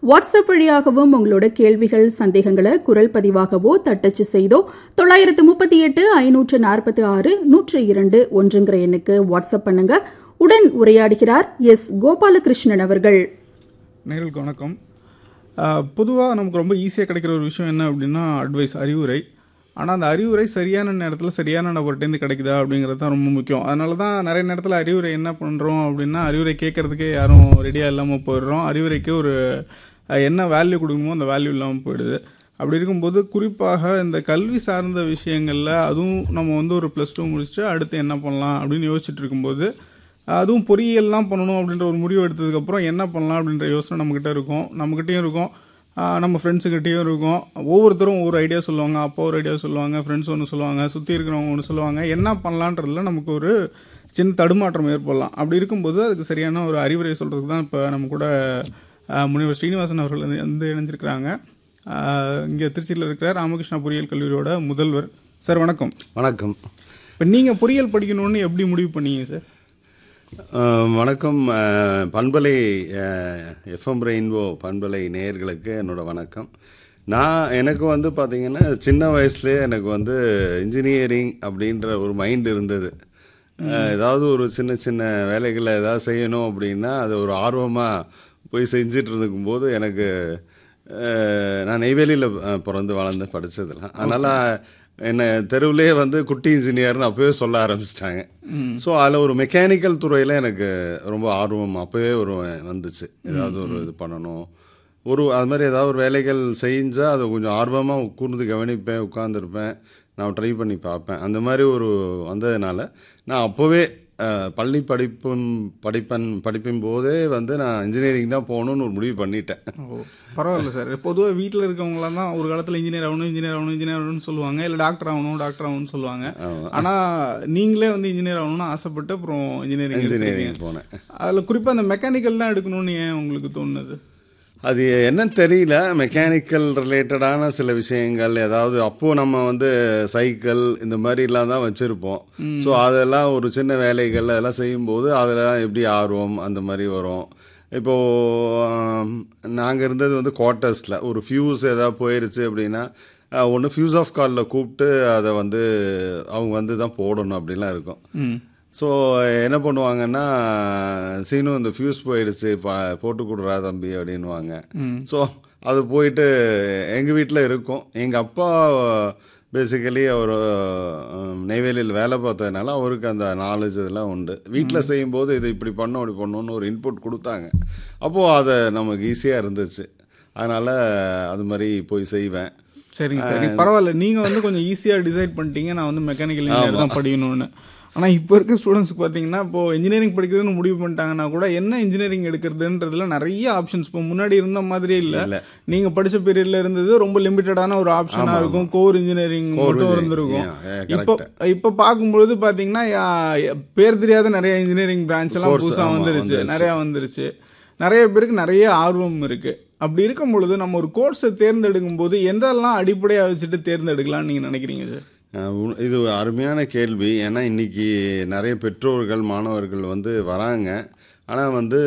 WhatsApp வழியாகவும் உங்களோட கேள்விகள் சந்தேகங்களை குரல் பதிவாகவோ தட்டச்சு செய்தோ தொள்ளாயிரத்து முப்பத்தி எட்டு ஐநூற்று நாற்பத்தி ஆறு நூற்று இரண்டு ஒன்றுங்கிற எண்ணுக்கு வாட்ஸ்அப் பண்ணுங்க உடன் உரையாடுகிறார் எஸ் கோபாலகிருஷ்ணன் அவர்கள் நேர்களுக்கு வணக்கம் பொதுவாக நமக்கு ரொம்ப ஈஸியாக கிடைக்கிற ஒரு விஷயம் என்ன அப்படின்னா அட்வைஸ் அறிவுரை ஆனால் அந்த அறிவுரை சரியான நேரத்தில் சரியான நபர்கிட்டேருந்து கிடைக்குதா அப்படிங்கிறது தான் ரொம்ப முக்கியம் அதனால தான் நிறைய நேரத்தில் அறிவுரை என்ன பண்ணுறோம் அப்படின்னா அறிவுரை கேட்கறதுக்கே யாரும் ரெடியாக இல்லாமல் போயிடுறோம் அறிவுரைக்கு ஒரு அஹ், என்ன வேல்யூ கொடுக்கணுமோ அந்த வேல்யூ இல்லாமல் போயிடுது அப்படி இருக்கும்போது குறிப்பாக இந்த கல்வி சார்ந்த விஷயங்களில் அதுவும் நம்ம வந்து ஒரு ப்ளஸ் டூ முடிச்சுட்டு அடுத்து என்ன பண்ணலாம் அப்படின்னு யோசிச்சுட்டு இருக்கும்போது அதுவும் பொறியியல்லாம் பண்ணணும் அப்படின்ற ஒரு முடிவு எடுத்ததுக்கப்புறம் என்ன பண்ணலாம் அப்படின்ற யோசனை நம்மக்கிட்ட இருக்கும் நம்மக்கிட்டேயும் இருக்கும் ஆஹ் நம்ம ஃப்ரெண்ட்ஸுக்கிட்டேயும் இருக்கும் ஒவ்வொருத்தரும் ஒவ்வொரு ஐடியா சொல்லுவாங்க அப்பா ஒரு ஐடியா சொல்லுவாங்க ஃப்ரெண்ட்ஸ் ஒன்று சொல்லுவாங்க சுற்றி இருக்கிறவங்க ஒன்று சொல்லுவாங்க என்ன பண்ணலான்றதுல நமக்கு ஒரு சின்ன தடுமாற்றம் ஏற்படலாம் அப்படி இருக்கும்போது அதுக்கு சரியான ஒரு அறிவுரை சொல்கிறதுக்கு தான் இப்போ நம்ம கூட ஆஹ் முனைவர் ஸ்ரீனிவாசன் அவர்கள் வந்து- வந்து இணைஞ்சிருக்கிறாங்க இங்கே திருச்சியில் இருக்கிற ராமகிருஷ்ணா பொறியியல் கல்லூரியோட முதல்வர் சார் வணக்கம் வணக்கம் இப்போ நீங்கள் பொறியியல் படிக்கணும்னு எப்படி முடிவு பண்ணீங்க சார் அஹ், வணக்கம் அஹ், பண்பலை எஃப்எம் ரெயின்போ பண்பலை நேயர்களுக்கு என்னோட வணக்கம் நான் எனக்கு வந்து பார்த்தீங்கன்னா சின்ன வயசுலேயே எனக்கு வந்து இன்ஜினியரிங் அப்படின்ற ஒரு மைண்ட் இருந்தது அஹ், ஏதாவது ஒரு சின்ன சின்ன வேலைகளை ஏதாவது செய்யணும் அப்படின்னா அது ஒரு ஆர்வமாக போய் செஞ்சுட்டு இருக்கும்போது எனக்கு அஹ், நான் நெய்வேலியில் பிறந்து வளர்ந்து படித்ததுலாம் அதனால் என்னை தெருவிலே வந்து குட்டி இன்ஜினியர்னு அப்போவே சொல்ல ஆரம்பிச்சிட்டாங்க ஸோ அதில் ஒரு மெக்கானிக்கல் துறையில் எனக்கு ரொம்ப ஆர்வம் அப்போவே ஒரு வந்துச்சு ஏதாவது ஒரு இது பண்ணணும் ஒரு அது மாதிரி ஏதாவது ஒரு வேலைகள் செஞ்சால் அதை கொஞ்சம் ஆர்வமாக கூர்ந்து கவனிப்பேன் உட்காந்துருப்பேன் நான் ட்ரை பண்ணி பார்ப்பேன் அந்த மாதிரி ஒரு வந்ததுனால நான் அப்போவே அஹ், பள்ளி படிப்பும் படிப்பன் படிப்பின் போதே வந்து நான் இன்ஜினியரிங் தான் போகணுன்னு ஒரு முடிவு பண்ணிட்டேன் ஓ பரவாயில்ல சார் பொதுவாக வீட்டில் இருக்கவங்களாம் தான் ஒரு காலத்தில் இன்ஜினியர் ஆகணும் இன்ஜினியர் ஆகணும் இன்ஜினியர் ஆகணும்னு சொல்லுவாங்க இல்லை டாக்டர் ஆகணும் டாக்டர் ஆகணும்னு சொல்லுவாங்க ஆனால் நீங்களே வந்து இன்ஜினியர் ஆகணும்னு ஆசைப்பட்டு அப்புறம் இன்ஜினியரிங் இன்ஜினியரிங் போனேன் அதில் குறிப்பாக அந்த மெக்கானிக்கல் தான் எடுக்கணும்னு ஏன் உங்களுக்கு தோணுது அது என்னன்னு தெரியல மெக்கானிக்கல் ரிலேட்டடான சில விஷயங்கள் ஏதாவது அப்போ நம்ம வந்து சைக்கிள் இந்த மாதிரிலாம் தான் வச்சுருப்போம் ஸோ அதெல்லாம் ஒரு சின்ன வேலைகள் அதெல்லாம் செய்யும்போது அதெல்லாம் எப்படி ஆர்வம் அந்த மாதிரி வரும் இப்போது நாங்கள் இருந்தது வந்து குவார்ட்டர்ஸில் ஒரு ஃபியூஸ் ஏதாவது போயிருச்சு அப்படின்னா ஒன்று ஃபியூஸ் ஆஃப் காலில் கூப்பிட்டு அதை வந்து அவங்க வந்து தான் போடணும் அப்படிலாம் இருக்கும் ம் ஸோ என்ன பண்ணுவாங்கன்னா சீனு இந்த ஃபியூஸ் போயிடுச்சு பா போட்டு கொடுறா தம்பி அப்படின்வாங்க ஸோ அது போயிட்டு எங்கள் வீட்டில் இருக்கும் எங்கள் அப்பா பேசிக்கலி அவர் நெய்வேலியில் வேலை பார்த்ததுனால அவருக்கு அந்த நாலேஜ் இதெல்லாம் உண்டு வீட்டில் செய்யும்போது இது இப்படி பண்ணோம் இப்படி பண்ணணும்னு ஒரு இன்புட் கொடுத்தாங்க அப்போது அதை நமக்கு ஈஸியாக இருந்துச்சு அதனால் அது மாதிரி போய் செய்வேன் சரிங்க சரி பரவாயில்ல நீங்கள் வந்து கொஞ்சம் ஈஸியாக டிசைட் பண்ணிட்டீங்க நான் வந்து மெக்கானிக்கல் இன்ஜினியர் தான் படிக்கணும்னு ஆனால் இப்போ இருக்க ஸ்டூடெண்ட்ஸ்க்கு பார்த்தீங்கன்னா இப்போ இன்ஜினியரிங் படிக்கிறதுன்னு முடிவு பண்ணிட்டாங்கன்னா கூட என்ன இன்ஜினியரிங் எடுக்கிறதுன்றதுல நிறைய ஆப்ஷன்ஸ் இப்போ முன்னாடி இருந்த மாதிரியே இல்லை இல்ல. நீங்கள் படிச்ச பீரியட்ல இருந்தது ரொம்ப லிமிட்டடான ஒரு ஆப்ஷனாக இருக்கும் கோர் இன்ஜினியரிங் மட்டும் engineering. இருந்திருக்கும் Yeah, yeah, இப்போ இப்போ பார்க்கும்பொழுது பார்த்தீங்கன்னா யா- பேர் தெரியாத நிறைய இன்ஜினியரிங் பிரான்ச் எல்லாம் Course, புதுசாக ஆமா, வந்துருச்சு வந்துருச்சு. நிறைய வந்துருச்சு நிறைய பேருக்கு நிறைய ஆர்வம் இருக்கு அப்படி இருக்கும் பொழுது நம்ம ஒரு கோர்ஸை தேர்ந்தெடுக்கும் போது எதெல்லாம் அடிப்படையாக வச்சுட்டு தேர்ந்தெடுக்கலாம்னு நீங்க நினைக்கிறீங்க சார் அஹ் உ- இது ஒரு அருமையான கேள்வி ஏன்னா இன்னைக்கு நிறைய பெற்றோர்கள் மாணவர்கள் வந்து வராங்க ஆனால் வந்து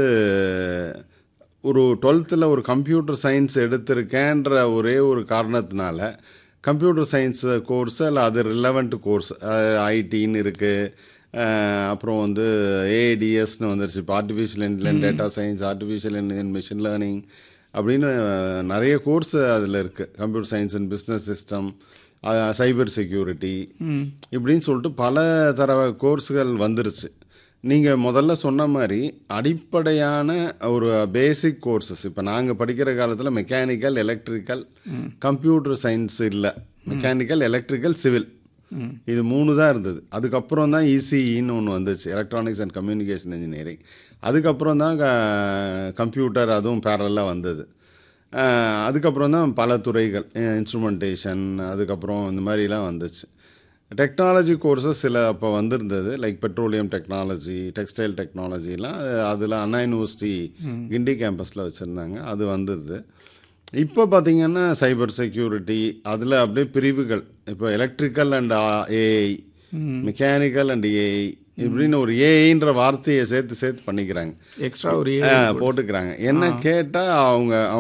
ஒரு டுவெல்த்தில் ஒரு கம்ப்யூட்டர் சயின்ஸ் எடுத்திருக்கேன்ற ஒரே ஒரு காரணத்தினால கம்ப்யூட்டர் சயின்ஸ் கோர்ஸ் இல்லை அது ரிலவெண்ட் கோர்ஸ் ஐடின்னு இருக்குது அப்புறம் வந்து ஏடிஎஸ்னு வந்துருச்சு இப்போ artificial intelligent data science artificial intelligent machine learning அப்படின்னு அஹ், நிறைய கோர்ஸ் அதில் இருக்குது computer science and business system cyber security இப்படின்னு சொல்லிட்டு பல தர கோர்ஸுகள் வந்துருச்சு நீங்கள் முதல்ல சொன்ன மாதிரி அடிப்படையான ஒரு பேசிக் கோர்சஸ் இப்போ நாங்கள் படிக்கிற காலத்தில் மெக்கானிக்கல் எலக்ட்ரிக்கல் கம்ப்யூட்டர் சயின்ஸ் இல்லை மெக்கானிக்கல் எலக்ட்ரிக்கல் சிவில் இது மூணு தான் இருந்தது அதுக்கப்புறம் தான் இசிஇன்னு ஒன்று வந்துச்சு எலக்ட்ரானிக்ஸ் அண்ட் கம்யூனிகேஷன் இன்ஜினியரிங் அதுக்கப்புறம் தான் கம்ப்யூட்டர் அதுவும் பேரலாக வந்தது அஹ் அதுக்கப்புறம் தான் பல துறைகள் இன்ஸ்ட்ருமெண்டேஷன் அதுக்கப்புறம் இந்த மாதிரிலாம் வந்துச்சு டெக்னாலஜி கோர்சஸ் சில அப்போ வந்திருந்தது லைக் பெட்ரோலியம் டெக்னாலஜி டெக்ஸ்டைல் டெக்னாலஜிலாம் அதில் அண்ணா யூனிவர்சிட்டி கிண்டி கேம்பஸில் வச்சுருந்தாங்க அது வந்தது இப்போ பார்த்தீங்கன்னா சைபர் செக்யூரிட்டி அதில் அப்படியே பிரிவுகள் இப்போ electrical and AI mechanical and AI இப்படின்னு ஒரு ஏஐன்ற வார்த்தையை சேர்த்து சேர்த்து பண்ணிக்கிறாங்க எக்ஸ்ட்ரா ஒரு ஆ, போட்டுக்கிறாங்க என்ன கேட்டால் அவங்க